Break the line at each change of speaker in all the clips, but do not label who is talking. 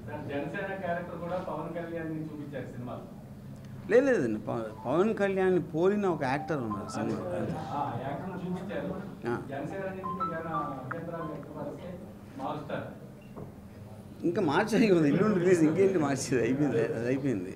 Sir Janasena character కూడా పవన్ కళ్యాణ్ ని చూపించారు సినిమాలో
లేదు లేదండి పవ- పవన్ కళ్యాణ్ పోలిన ఒక యాక్టర్ ఉన్నారు సినిమా
ఆ యాక్టర్ చూపించారు
ఆ.
జనసేన నుంచి మీకు ఏమైనా అభ్యంతరాలు వ్యక్తపరిస్తే మారుస్తారు
ఇంకా మార్చి ఉంది ఇల్లు రిలీజ్ ఇంకేంటి మార్చేది అయిపోయింది అది అయిపోయింది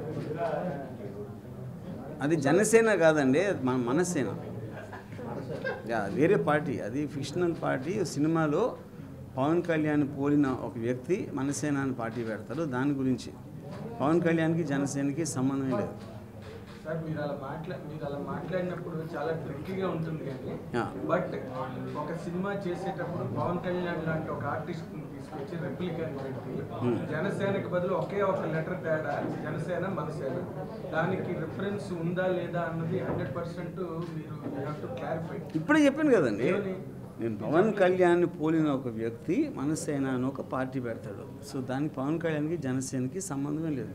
అది జనసేన కాదండి అది మన మనసేన యా వేరే పార్టీ అది ఫిక్షనల్ పార్టీ సినిమాలో పవన్ కళ్యాణ్ పోలిన ఒక వ్యక్తి మనసేన అని పార్టీ పెడతారు దాని గురించి పవన్ కళ్యాణ్కి జనసేనకి సంబంధం లేదు
సార్ మీరు అలా మాట్లా మీరు అలా మాట్లాడినప్పుడు చాలా ట్రిక్కీగా ఉంటుంది కానీ
Yeah.
బట్ ఒక సినిమా చేసేటప్పుడు పవన్ కళ్యాణ్ లాంటి ఒక ఆర్టిస్ట్ తీసుకొచ్చి రెప్లికా పెట్టి
Hmm.
జనసేనకి బదులు ఒకే ఒక లెటర్ తేడా జనసేన మనసేన దానికి రిఫరెన్స్ ఉందా లేదా అన్నది హండ్రెడ్ పర్సెంట్ మీరు హ్యావ్ టు క్లారిఫై
ఇప్పుడే చెప్పాను కదండి
ఏమని?
నేను పవన్ కళ్యాణ్ పోలిన ఒక వ్యక్తి మనసేన అని ఒక పార్టీ పెడతాడు సో దానికి పవన్ కళ్యాణ్కి జనసేనకి సంబంధమే లేదు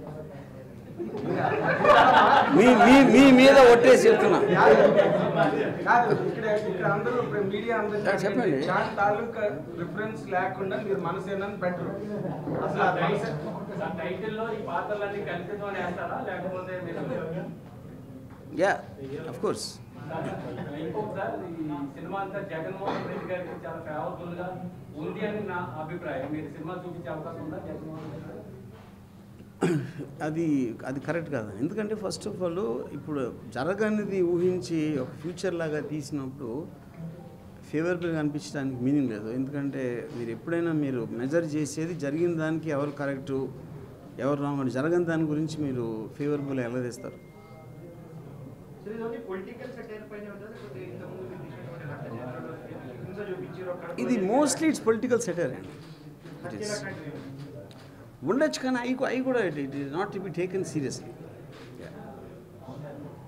మీ మీ మీ మీద ఒట్టేసి చెప్తున్నా
కాదు ఇక్కడ ఇక్కడ అందరూ ఇప్పుడు మీడియా అందరూ
సార్, చెప్పండి.
దాని తాలూకా రిఫరెన్స్ లేకుండా మీరు మనసేన అని పెట్టరు అసలు ఆ మనసే-
సార్ టైటిల్లో ఈ పాత్రలన్నీ కల్పితం అని వేస్తారా లేకపోతే మీరు
యా అఫ్ కోర్స్
ఇంకొకసారి ఈ సినిమా అంతా జగన్మోహన్ రెడ్డి గారికి చాలా ఫేవరబుల్ గా ఉంది అని నా అభిప్రాయం మీరు సినిమా చూపించే అవకాశం ఉందా జగన్మోహన్ రెడ్డి గారు
అది అది కరెక్ట్ కాదు ఎందుకంటే ఫస్ట్ ఆఫ్ ఆల్ ఇప్పుడు జరగనిది ఊహించి ఒక ఫ్యూచర్ లాగా తీసినప్పుడు ఫేవరబుల్గా అనిపించడానికి మీనింగ్ లేదు ఎందుకంటే మీరు ఎప్పుడైనా మీరు మెజర్ చేసేది జరిగిన దానికి ఎవరు కరెక్టు ఎవరు రాంగ్ అని జరగని దాని గురించి మీరు ఫేవరబుల్ ఎలా తెస్తారు
సో ఇది ఓన్లీ పొలిటికల్ సెటైర్ పైన ఉందా లేకపోతే ఇంతకుముందు మీరు తీసినటువంటి రక్త చంద్రుడు హింస చూపించారు అక్కడ
ఇది మోస్ట్లీ ఇట్స్ పొలిటికల్ సెటర్ అండి ఇట్
హత్య
ఈస్
రకంగా
ఉండొచ్చు కానీ అవి అవి కూడా it it is not to be taken seriously